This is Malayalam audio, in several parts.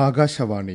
ആകാശവാണി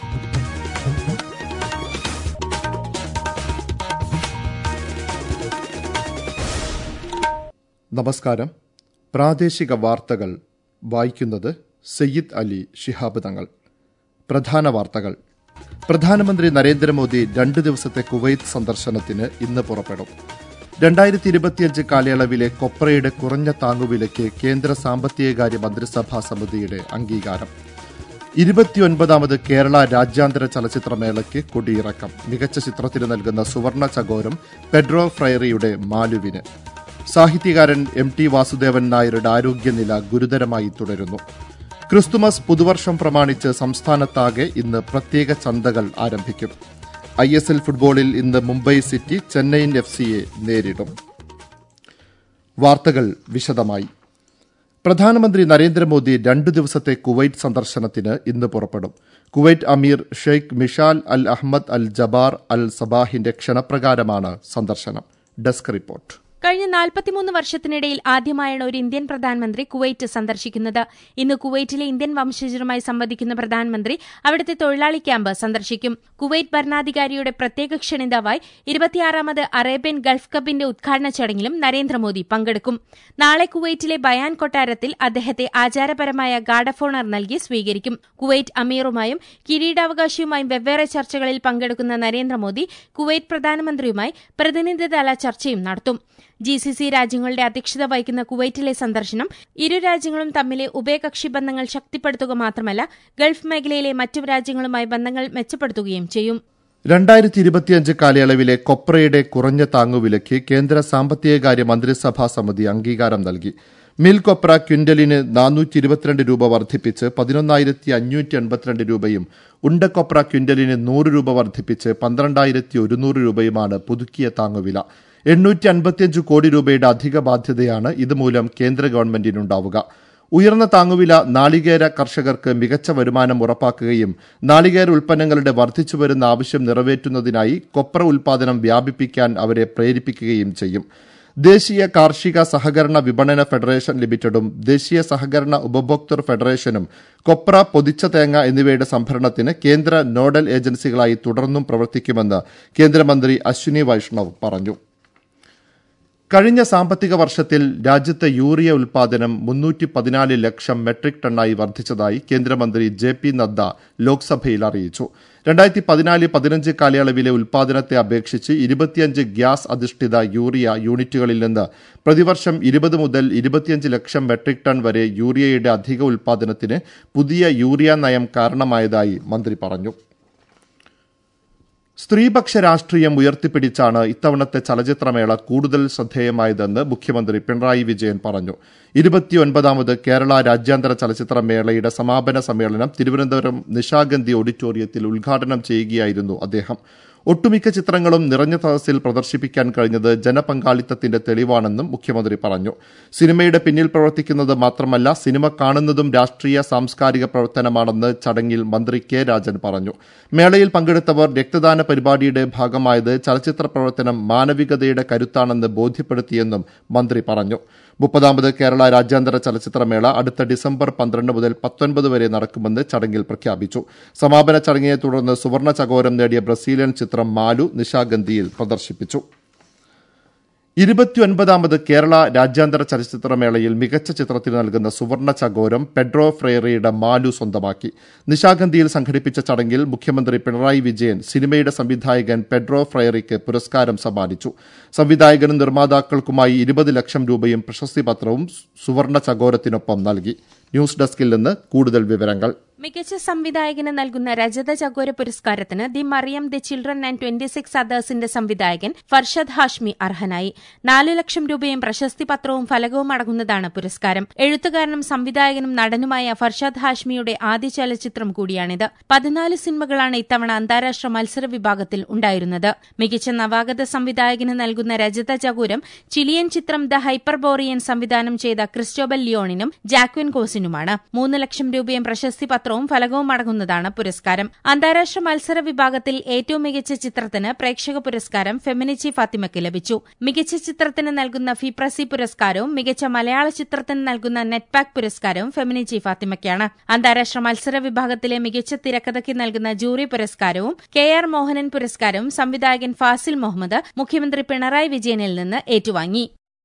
നമസ്കാരം പ്രാദേശിക വാർത്തകൾ വായിക്കുന്നത് സയ്യിദ് അലി ശിഹാബ് തങ്ങൾ പ്രധാന വാർത്തകൾ പ്രധാനമന്ത്രി നരേന്ദ്രമോദി രണ്ട് ദിവസത്തെ കുവൈത്ത് സന്ദർശനത്തിന് ഇന്ന് പുറപ്പെടും രണ്ടായിരത്തി ഇരുപത്തിയഞ്ച് കാലയളവിലെ കൊപ്രയുടെ കുറഞ്ഞ താങ്ങുവിലയ്ക്ക് കേന്ദ്ര സാമ്പത്തികകാര്യ മന്ത്രിസഭാ സമിതിയുടെ അംഗീകാരം ഇരുപത്തിയൊൻപതാമത് കേരള രാജ്യാന്തര ചലച്ചിത്രമേളയ്ക്ക് കൊടിയിറക്കം മികച്ച ചിത്രത്തിന് നൽകുന്ന സുവർണ ചകോരം പെഡ്രോ ഫ്രൈറിയുടെ മാലുവിന് സാഹിത്യകാരൻ എം ടി വാസുദേവൻ നായരുടെ ആരോഗ്യനില ഗുരുതരമായി തുടരുന്നു ക്രിസ്തുമസ് പുതുവർഷം പ്രമാണിച്ച് സംസ്ഥാനത്താകെ ഇന്ന് പ്രത്യേക ചന്തകൾ ആരംഭിക്കും ഐ എസ് എൽ ഫുട്ബോളിൽ ഇന്ന് മുംബൈ സിറ്റി ചെന്നൈയിൻ എഫ് സിയെ നേരിടും വാർത്തകൾ വിശദമായി പ്രധാനമന്ത്രി നരേന്ദ്രമോദി രണ്ടു ദിവസത്തെ കുവൈറ്റ് സന്ദർശനത്തിന് ഇന്ന് പുറപ്പെടും Kuwait Emir Sheikh Mishal al Ahmad al Jaber al സബാഹിന്റെ ക്ഷണപ്രകാരമാണ് സന്ദർശനം ഡെസ്ക് റിപ്പോർട്ട് കഴിഞ്ഞ നാൽപ്പത്തിമൂന്ന് വർഷത്തിനിടയിൽ ആദ്യമായാണ് ഒരു ഇന്ത്യൻ പ്രധാനമന്ത്രി കുവൈറ്റ് സന്ദർശിക്കുന്നത് ഇന്ന് കുവൈറ്റിലെ ഇന്ത്യൻ വംശജരുമായി സംവദിക്കുന്ന പ്രധാനമന്ത്രി അവിടുത്തെ തൊഴിലാളി ക്യാമ്പ് സന്ദർശിക്കും കുവൈറ്റ് ഭരണാധികാരിയുടെ പ്രത്യേക ക്ഷണിതാവായി ഇരുപത്തിയാറാമത് അറേബ്യൻ ഗൾഫ് കപ്പിന്റെ ഉദ്ഘാടന ചടങ്ങിലും നരേന്ദ്രമോദി പങ്കെടുക്കും നാളെ കുവൈറ്റിലെ ബയാൻ കൊട്ടാരത്തിൽ അദ്ദേഹത്തെ ആചാരപരമായ ഗാർഡ് ഓഫ് ഓണർ നൽകി സ്വീകരിക്കും കുവൈറ്റ് അമീറുമായും കിരീടാവകാശിയുമായും വെവ്വേറെ ചർച്ചകളിൽ പങ്കെടുക്കുന്ന നരേന്ദ്രമോദി കുവൈറ്റ് പ്രധാനമന്ത്രിയുമായി പ്രതിനിധിതല ചർച്ചയും നടത്തും ജി സി സി രാജ്യങ്ങളുടെ അധ്യക്ഷത വഹിക്കുന്ന കുവൈറ്റിലെ സന്ദർശനം ഇരു രാജ്യങ്ങളും തമ്മിലെ ഉഭയകക്ഷി ബന്ധങ്ങൾ ശക്തിപ്പെടുത്തുക മാത്രമല്ല ഗൾഫ് മേഖലയിലെ മറ്റു രാജ്യങ്ങളുമായി ബന്ധങ്ങൾ മെച്ചപ്പെടുത്തുകയും ചെയ്യും രണ്ടായിരത്തി ഇരുപത്തിയഞ്ച് കാലയളവിലെ കൊപ്രയുടെ കുറഞ്ഞ താങ്ങുവിലയ്ക്ക് കേന്ദ്ര സാമ്പത്തികകാര്യ മന്ത്രിസഭാ സമിതി അംഗീകാരം നൽകി മിൽ കൊപ്ര ക്വിന്റലിന് നാനൂറ്റി ഇരുപത്തിരണ്ട് രൂപ വർദ്ധിപ്പിച്ച് പതിനൊന്നായിരത്തി അഞ്ഞൂറ്റി എൺപത്തിരണ്ട് രൂപയും ഉണ്ടക്കൊപ്ര ക്വിന്റലിന് നൂറ് രൂപ വർദ്ധിപ്പിച്ച് പന്ത്രണ്ടായിരത്തി ഒരുന്നൂറ് രൂപയുമാണ് പുതുക്കിയ താങ്ങുവില എണ്ണൂറ്റി അൻപത്തിയഞ്ച് കോടി രൂപയുടെ അധിക ബാധ്യതയാണ് ഇതുമൂലം കേന്ദ്ര ഗവൺമെന്റിനുണ്ടാവുക ഉയർന്ന താങ്ങുവില നാളികേര കർഷകർക്ക് മികച്ച വരുമാനം ഉറപ്പാക്കുകയും നാളികേര ഉൽപ്പന്നങ്ങളുടെ വർദ്ധിച്ചുവരുന്ന ആവശ്യം നിറവേറ്റുന്നതിനായി കൊപ്ര ഉൽപാദനം വ്യാപിപ്പിക്കാൻ അവരെ പ്രേരിപ്പിക്കുകയും ചെയ്യും ദേശീയ കാർഷിക സഹകരണ വിപണന ഫെഡറേഷൻ ലിമിറ്റഡും ദേശീയ സഹകരണ ഉപഭോക്തൃ ഫെഡറേഷനും കൊപ്ര പൊതിച്ച തേങ്ങ എന്നിവയുടെ സംഭരണത്തിന് കേന്ദ്ര നോഡൽ ഏജൻസികളായി തുടർന്നും പ്രവർത്തിക്കുമെന്ന് കേന്ദ്രമന്ത്രി അശ്വിനി വൈഷ്ണവ് പറഞ്ഞു കഴിഞ്ഞ സാമ്പത്തിക വർഷത്തിൽ രാജ്യത്തെ യൂറിയ ഉൽപാദനം മുന്നൂറ്റി പതിനാല് ലക്ഷം മെട്രിക് ടണ്ണായി വർദ്ധിച്ചതായി കേന്ദ്രമന്ത്രി ജെ പി നദ്ദ ലോക്സഭയിൽ അറിയിച്ചു രണ്ടായിരത്തി പതിനാല് പതിനഞ്ച് കാലയളവിലെ ഉൽപാദനത്തെ അപേക്ഷിച്ച് ഇരുപത്തിയഞ്ച് ഗ്യാസ് അധിഷ്ഠിത യൂറിയ യൂണിറ്റുകളിൽ നിന്ന് പ്രതിവർഷം ഇരുപത് മുതൽ ഇരുപത്തിയഞ്ച് ലക്ഷം മെട്രിക് ടൺ വരെ യൂറിയയുടെ അധിക ഉൽപാദനത്തിന് പുതിയ യൂറിയ നയം കാരണമായതായി മന്ത്രി പറഞ്ഞു സ്ത്രീപക്ഷ രാഷ്ട്രീയം ഉയർത്തിപ്പിടിച്ചാണ് ഇത്തവണത്തെ ചലച്ചിത്രമേള കൂടുതൽ ശ്രദ്ധേയമായതെന്ന് മുഖ്യമന്ത്രി പിണറായി വിജയൻ പറഞ്ഞു ഇരുപത്തിയൊൻപതാമത് കേരള രാജ്യാന്തര ചലച്ചിത്രമേളയുടെ സമാപന സമ്മേളനം തിരുവനന്തപുരം നിശാഗന്ധി ഓഡിറ്റോറിയത്തിൽ ഉദ്ഘാടനം ചെയ്യുകയായിരുന്നു അദ്ദേഹം ഒട്ടുമിക്ക ചിത്രങ്ങളും നിറഞ്ഞ സദസ്സിൽ പ്രദർശിപ്പിക്കാൻ കഴിഞ്ഞത് ജനപങ്കാളിത്തത്തിന്റെ തെളിവാണെന്നും മുഖ്യമന്ത്രി പറഞ്ഞു സിനിമയുടെ പിന്നിൽ പ്രവർത്തിക്കുന്നത് മാത്രമല്ല സിനിമ കാണുന്നതും രാഷ്ട്രീയ സാംസ്കാരിക പ്രവർത്തനമാണെന്ന് ചടങ്ങിൽ മന്ത്രി കെ രാജൻ പറഞ്ഞു മേളയിൽ പങ്കെടുത്തവർ രക്തദാന പരിപാടിയുടെ ഭാഗമായത് ചലച്ചിത്ര പ്രവർത്തനം മാനവികതയുടെ കരുത്താണെന്ന് ബോധ്യപ്പെടുത്തിയെന്നും മന്ത്രി പറഞ്ഞു മുപ്പതാമത് കേരള രാജ്യാന്തര ചലച്ചിത്രമേള അടുത്ത ഡിസംബർ പന്ത്രണ്ട് മുതൽ പത്തൊൻപത് വരെ നടക്കുമെന്ന് ചടങ്ങിൽ പ്രഖ്യാപിച്ചു സമാപന ചടങ്ങിനെ തുടർന്ന് സുവർണ ചകോരം നേടിയ ബ്രസീലിയൻ ചിത്രം മാലു നിശാഗന്ധിയിൽ പ്രദർശിപ്പിച്ചു ഇരുപത്തിയൊൻപതാമത് കേരള രാജ്യാന്തര ചലച്ചിത്രമേളയിൽ മികച്ച ചിത്രത്തിന് നൽകുന്ന സുവർണ ചകോരം പെഡ്രോ ഫ്രേറിയുടെ മാലു സ്വന്തമാക്കി നിശാഗന്ധിയിൽ സംഘടിപ്പിച്ച ചടങ്ങിൽ മുഖ്യമന്ത്രി പിണറായി വിജയൻ സിനിമയുടെ സംവിധായകൻ പെഡ്രോ ഫ്രേറിക്ക് പുരസ്കാരം സമ്മാനിച്ചു സംവിധായകനും നിർമ്മാതാക്കൾക്കുമായി ഇരുപത് ലക്ഷം രൂപയും പ്രശസ്തി പത്രവും സുവർണ ചകോരത്തിനൊപ്പം നൽകി ന്യൂസ് ഡെസ്കിൽ നിന്ന് കൂടുതൽ വിവരങ്ങൾ മികച്ച സംവിധായകന് നൽകുന്ന രജത ചകോര പുരസ്കാരത്തിന് the Mariam the children and twenty six അതേഴ്സിന്റെ സംവിധായകൻ ഫർഷദ് ഹാഷ്മി അർഹനായി നാലു ലക്ഷം രൂപയും പ്രശസ്തി പത്രവും ഫലകവും അടങ്ങുന്നതാണ് പുരസ്കാരം എഴുത്തുകാരനും സംവിധായകനും നടനുമായ ഫർഷദ് ഹാഷ്മിയുടെ ആദ്യ ചലച്ചിത്രം കൂടിയാണിത് പതിനാല് സിനിമകളാണ് ഇത്തവണ അന്താരാഷ്ട്ര മത്സര വിഭാഗത്തിൽ ഉണ്ടായിരുന്നത് മികച്ച നവാഗത സംവിധായകന് നൽകുന്ന രജത ചകോരം ചിലിയൻ ചിത്രം ദ ഹൈപ്പർബോറിയൻ സംവിധാനം ചെയ്ത ക്രിസ്റ്റോബൽ ലിയോണിനും ജാക്വിൻ കോസിനും അശ്വിനുമാണ് മൂന്ന് ലക്ഷം രൂപയും പ്രശസ്തി പത്രവും ഫലകവും അടങ്ങുന്നതാണ് പുരസ്കാരം അന്താരാഷ്ട്ര മത്സര വിഭാഗത്തിൽ ഏറ്റവും മികച്ച ചിത്രത്തിന് പ്രേക്ഷക പുരസ്കാരം ഫെമിനിച്ചി ഫാത്തിമയ്ക്ക് ലഭിച്ചു മികച്ച ചിത്രത്തിന് നൽകുന്ന ഫിപ്രസി പുരസ്കാരവും മികച്ച മലയാള ചിത്രത്തിന് നൽകുന്ന നെറ്റ്പാക് പുരസ്കാരവും ഫെമിനിച്ചി ഫാത്തിമയ്ക്കാണ് അന്താരാഷ്ട്ര മത്സര വിഭാഗത്തിലെ മികച്ച തിരക്കഥയ്ക്ക് നൽകുന്ന ജൂറി പുരസ്കാരവും കെ ആർ മോഹനൻ പുരസ്കാരവും സംവിധായകൻ ഫാസിൽ മുഹമ്മദ് മുഖ്യമന്ത്രി പിണറായി വിജയനിൽ നിന്ന് ഏറ്റുവാങ്ങി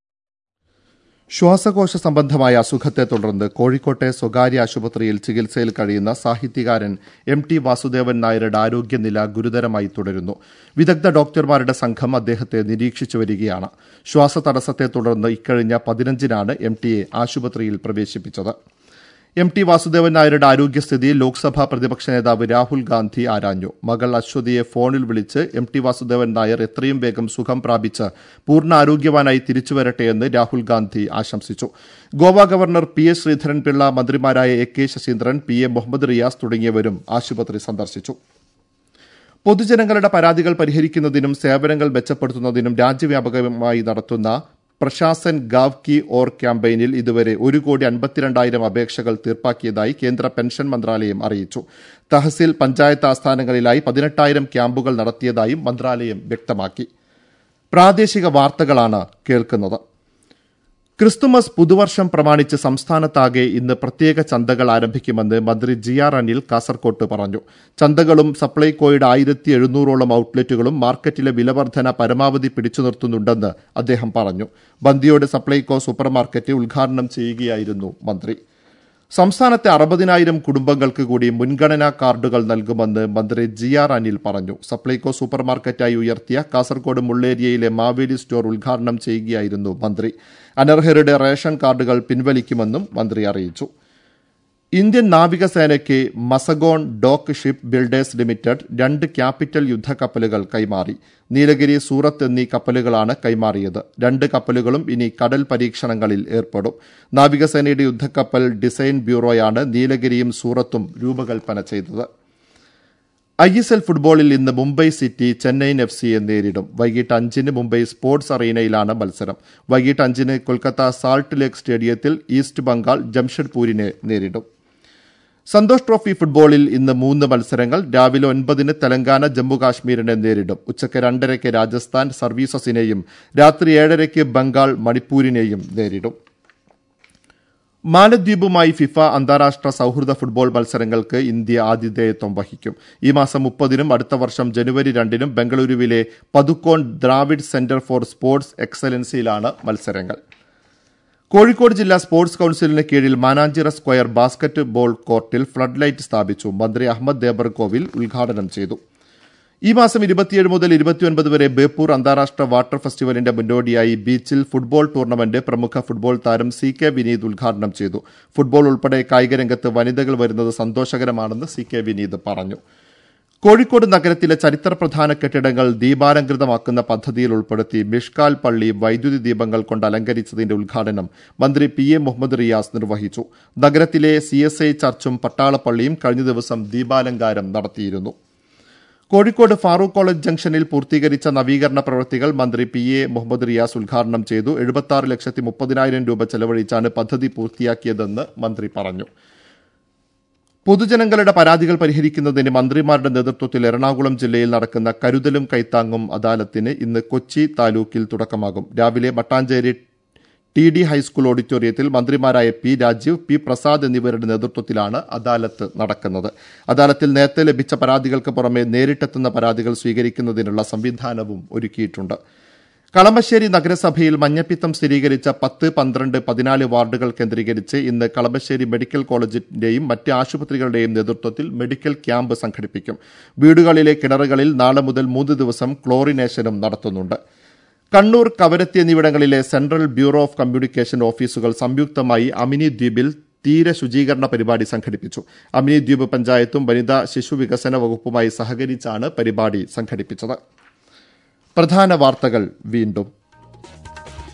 ശ്വാസകോശ സംബന്ധമായ അസുഖത്തെ തുടർന്ന് കോഴിക്കോട്ടെ സ്വകാര്യ ആശുപത്രിയിൽ ചികിത്സയിൽ കഴിയുന്ന സാഹിത്യകാരൻ എം ടി വാസുദേവൻ നായരുടെ ആരോഗ്യനില ഗുരുതരമായി തുടരുന്നു വിദഗ്ധ ഡോക്ടർമാരുടെ സംഘം അദ്ദേഹത്തെ നിരീക്ഷിച്ചു വരികയാണ് ശ്വാസതടസ്സത്തെ തുടർന്ന് ഇക്കഴിഞ്ഞ പതിനഞ്ചിനാണ് എം ടിയെ ആശുപത്രിയിൽ പ്രവേശിപ്പിച്ചത് എം ടി വാസുദേവൻ നായരുടെ ആരോഗ്യസ്ഥിതി ലോക്സഭാ പ്രതിപക്ഷ നേതാവ് രാഹുൽ ഗാന്ധി ആരാഞ്ഞു മകൾ അശ്വതിയെ ഫോണിൽ വിളിച്ച് എം ടി വാസുദേവൻ നായർ എത്രയും വേഗം സുഖം പ്രാപിച്ച് പൂർണ്ണ ആരോഗ്യവാനായി തിരിച്ചുവരട്ടെയെന്ന് രാഹുൽ ഗാന്ധി ആശംസിച്ചു Goa governor P S Sreedharan Pillai മന്ത്രിമാരായ A K Saseendran P A Muhammad Riyas തുടങ്ങിയവരും ആശുപത്രി സന്ദർശിച്ചു പൊതുജനങ്ങളുടെ പരാതികൾ പരിഹരിക്കുന്നതിനും സേവനങ്ങൾ മെച്ചപ്പെടുത്തുന്നതിനും രാജ്യവ്യാപകമായി നടത്തുന്ന പ്രശാസൻ ഗാവ് കി ഓർ ക്യാമ്പയിനിൽ ഇതുവരെ ഒരു കോടി അൻപത്തിരണ്ടായിരം അപേക്ഷകൾ തീർപ്പാക്കിയതായി കേന്ദ്ര പെൻഷൻ മന്ത്രാലയം അറിയിച്ചു തഹസിൽ പഞ്ചായത്ത് ആസ്ഥാനങ്ങളിലായി പതിനെട്ടായിരം ക്യാമ്പുകൾ നടത്തിയതായും മന്ത്രാലയം വ്യക്തമാക്കി പ്രാദേശിക വാർത്തകളാണ് കേൾക്കുന്നത് ക്രിസ്തുമസ് പുതുവർഷം പ്രമാണിച്ച് സംസ്ഥാനത്താകെ ഇന്ന് പ്രത്യേക ചന്തകൾ ആരംഭിക്കുമെന്ന് മന്ത്രി ജി ആർ അനിൽ കാസർകോട്ട് പറഞ്ഞു ചന്തകളും സപ്ലൈകോയുടെ ആയിരത്തി എഴുന്നൂറോളം ഔട്ട്ലെറ്റുകളും മാർക്കറ്റിലെ വിലവർധന പരമാവധി പിടിച്ചു നിർത്തുന്നുണ്ടെന്ന് അദ്ദേഹം പറഞ്ഞു ബന്ദിയോട് സപ്ലൈകോ സൂപ്പർമാർക്കറ്റ് ഉദ്ഘാടനം ചെയ്യുകയായിരുന്നു മന്ത്രി സംസ്ഥാനത്തെ അറുപതിനായിരം കുടുംബങ്ങൾക്ക് കൂടി മുൻഗണനാ കാർഡുകൾ നൽകുമെന്ന് മന്ത്രി ജി ആർ അനിൽ പറഞ്ഞു സപ്ലൈകോ സൂപ്പർമാർക്കറ്റായി ഉയർത്തിയ കാസർഗോഡ് മുള്ളേരിയയിലെ മാവേലി സ്റ്റോർ ഉദ്ഘാടനം ചെയ്യുകയായിരുന്നു മന്ത്രി അനർഹരുടെ റേഷൻ കാർഡുകൾ പിൻവലിക്കുമെന്നും മന്ത്രി അറിയിച്ചു ഇന്ത്യൻ നാവികസേനയ്ക്ക് Mazagon dock ship builders limited രണ്ട് ക്യാപിറ്റൽ യുദ്ധക്കപ്പലുകൾ കൈമാറി നീലഗിരി സൂറത്ത് എന്നീ കപ്പലുകളാണ് കൈമാറിയത് രണ്ട് കപ്പലുകളും ഇനി കടൽ പരീക്ഷണങ്ങളിൽ ഏർപ്പെടും നാവികസേനയുടെ യുദ്ധക്കപ്പൽ ഡിസൈൻ ബ്യൂറോയാണ് നീലഗിരിയും സൂറത്തും രൂപകൽപ്പന ചെയ്തത് ഐ എസ് എൽ ഫുട്ബോളിൽ ഇന്ന് മുംബൈ സിറ്റി ചെന്നൈയിൻ എഫ് സിയെ നേരിടും വൈകിട്ട് അഞ്ചിന് മുംബൈ സ്പോർട്സ് അറീനയിലാണ് മത്സരം വൈകിട്ട് അഞ്ചിന് കൊൽക്കത്ത സാൾട്ട് ലേക്ക് സ്റ്റേഡിയത്തിൽ ഈസ്റ്റ് ബംഗാൾ ജംഷഡ്പൂരിനെ നേരിടും സന്തോഷ് ട്രോഫി ഫുട്ബോളിൽ ഇന്ന് മൂന്ന് മത്സരങ്ങൾ രാവിലെ ഒൻപതിന് തെലങ്കാന ജമ്മു കാശ്മീരിനെ നേരിടും ഉച്ചയ്ക്ക് രണ്ടരയ്ക്ക് രാജസ്ഥാൻ സർവീസസിനെയും രാത്രി ഏഴരയ്ക്ക് ബംഗാൾ മണിപ്പൂരിനെയും നേരിടും മാലദ്വീപുമായി ഫിഫ അന്താരാഷ്ട്ര സൌഹൃദ ഫുട്ബോൾ മത്സരങ്ങൾക്ക് ഇന്ത്യ ആതിഥേയത്വം വഹിക്കും ഈ മാസം മുപ്പതിനും അടുത്ത വർഷം ജനുവരി രണ്ടിനും ബംഗളൂരുവിലെ Padukone Dravid centre for sports എക്സലൻസിയിലാണ് മത്സരങ്ങൾ കോഴിക്കോട് ജില്ലാ സ്പോർട്സ് കൌൺസിലിന് കീഴിൽ മാനാഞ്ചിറ സ്ക്വയർ ബാസ്കറ്റ് ബോൾ കോർട്ടിൽ ഫ്ലഡ് ലൈറ്റ് സ്ഥാപിച്ചു മന്ത്രി അഹമ്മദ് ദേബർകോവിൽ ഉദ്ഘാടനം ചെയ്തു ഈ മാസം ഇരുപത്തിയേഴ് മുതൽ ഇരുപത്തിയൊൻപത് വരെ ബേപ്പൂർ അന്താരാഷ്ട്ര വാട്ടർ ഫെസ്റ്റിവലിന്റെ മുന്നോടിയായി ബീച്ചിൽ ഫുട്ബോൾ ടൂർണമെന്റ് പ്രമുഖ ഫുട്ബോൾ താരം സി കെ വിനീത് ഉദ്ഘാടനം ചെയ്തു ഫുട്ബോൾ ഉൾപ്പെടെ കായിക രംഗത്ത് വനിതകൾ വരുന്നത് സന്തോഷകരമാണെന്ന് സി കെ വിനീത് പറഞ്ഞു കോഴിക്കോട് നഗരത്തിലെ ചരിത്രപ്രധാന കെട്ടിടങ്ങൾ ദീപാലങ്കൃതമാക്കുന്ന പദ്ധതിയിൽ ഉൾപ്പെടുത്തി മിഷ്കാൽ പള്ളി വൈദ്യുതി ദീപങ്ങൾ കൊണ്ട് അലങ്കരിച്ചതിന്റെ ഉദ്ഘാടനം മന്ത്രി പി എ മുഹമ്മദ് റിയാസ് നിർവഹിച്ചു നഗരത്തിലെ സി എസ് ഐ ചർച്ചും പട്ടാളപ്പള്ളിയും കഴിഞ്ഞ ദിവസം ദീപാലങ്കാരം നടത്തിയിരുന്നു കോഴിക്കോട് ഫാറൂഖ് കോളേജ് ജംഗ്ഷനിൽ പൂർത്തീകരിച്ച നവീകരണ പ്രവൃത്തികൾ മന്ത്രി പി എ മുഹമ്മദ് റിയാസ് ഉദ്ഘാടനം ചെയ്തു എഴുപത്തി ലക്ഷത്തി മുപ്പതിനായിരം രൂപ ചെലവഴിച്ചാണ് പദ്ധതി പൂർത്തിയാക്കിയതെന്ന് മന്ത്രി പറഞ്ഞു പൊതുജനങ്ങളുടെ പരാതികൾ പരിഹരിക്കുന്നതിന് മന്ത്രിമാരുടെ നേതൃത്വത്തിൽ എറണാകുളം ജില്ലയിൽ നടക്കുന്ന കരുതലും കൈത്താങ്ങും അദാലത്തിന് ഇന്ന് കൊച്ചി താലൂക്കിൽ തുടക്കമാകും രാവിലെ മട്ടാഞ്ചേരി ടി ഡി ഹൈസ്കൂൾ ഓഡിറ്റോറിയത്തിൽ മന്ത്രിമാരായ പി രാജീവ് പി പ്രസാദ് എന്നിവരുടെ നേതൃത്വത്തിലാണ് അദാലത്ത് നടക്കുന്നത് അദാലത്തിൽ നേരത്തെ ലഭിച്ച പരാതികൾക്ക് പുറമെ നേരിട്ടെത്തുന്ന പരാതികൾ സ്വീകരിക്കുന്നതിനുള്ള സംവിധാനവും ഒരുക്കിയിട്ടുണ്ട് കളമശ്ശേരി നഗരസഭയിൽ മഞ്ഞപ്പിത്തം സ്ഥിരീകരിച്ച പത്ത് പന്ത്രണ്ട് പതിനാല് വാർഡുകൾ കേന്ദ്രീകരിച്ച് ഇന്ന് കളമശ്ശേരി മെഡിക്കൽ കോളേജിന്റെയും മറ്റ് ആശുപത്രികളുടെയും നേതൃത്വത്തിൽ മെഡിക്കൽ ക്യാമ്പ് സംഘടിപ്പിക്കും വീടുകളിലെ കിണറുകളിൽ നാളെ മുതൽ മൂന്ന് ദിവസം ക്ലോറിനേഷനും നടത്തുന്നുണ്ട് കണ്ണൂർ കവരത്തി എന്നിവിടങ്ങളിലെ സെൻട്രൽ ബ്യൂറോ ഓഫ് കമ്മ്യൂണിക്കേഷൻ ഓഫീസുകൾ സംയുക്തമായി അമിനി ദ്വീപിൽ തീര ശുചീകരണ പരിപാടി സംഘടിപ്പിച്ചു അമിനി ദ്വീപ് പഞ്ചായത്തും വനിതാ ശിശു വികസന വകുപ്പുമായി സഹകരിച്ചാണ് പരിപാടി സംഘടിപ്പിച്ചത് പ്രധാന വാർത്തകൾ വീണ്ടും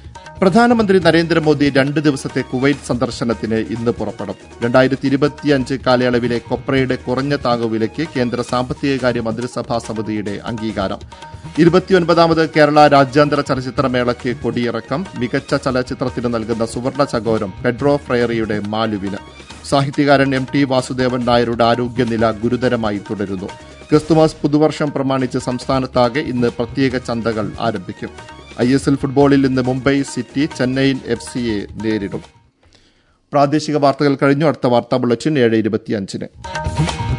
പ്രധാനമന്ത്രി നരേന്ദ്രമോദി രണ്ട് ദിവസത്തെ കുവൈറ്റ് സന്ദർശനത്തിന് ഇന്ന് പുറപ്പെടും രണ്ടായിരത്തി ഇരുപത്തിയഞ്ച് കാലയളവിലെ കൊപ്രയുടെ കുറഞ്ഞ താങ്ങുവിലയ്ക്ക് കേന്ദ്ര സാമ്പത്തികകാര്യ മന്ത്രിസഭാ സമിതിയുടെ അംഗീകാരം ഇരുപത്തിയൊൻപതാമത് കേരള രാജ്യാന്തര ചലച്ചിത്രമേളയ്ക്ക് കൊടിയിറക്കം മികച്ച ചലച്ചിത്രത്തിന് നൽകുന്ന സുവർണ ചകോരം പെഡ്രോ ഫ്രയറിയുടെ മാലുവിന് സാഹിത്യകാരൻ എം ടി വാസുദേവൻ നായരുടെ ആരോഗ്യനില ഗുരുതരമായി തുടരുന്നു ക്രിസ്തുമസ് പുതുവർഷം പ്രമാണിച്ച് സംസ്ഥാനത്താകെ ഇന്ന് പ്രത്യേക ചന്തകൾ ആരംഭിക്കും ഐ എസ് എൽ ഫുട്ബോളിൽ ഇന്ന് മുംബൈ സിറ്റി ചെന്നൈയിൻ എഫ് സിയെ നേരിടും പ്രാദേശിക വാർത്തകൾ കഴിഞ്ഞു അടുത്ത വാർത്താ ബുള്ളറ്റിൻ ഏഴ് ഇരുപത്തിയഞ്ചിന്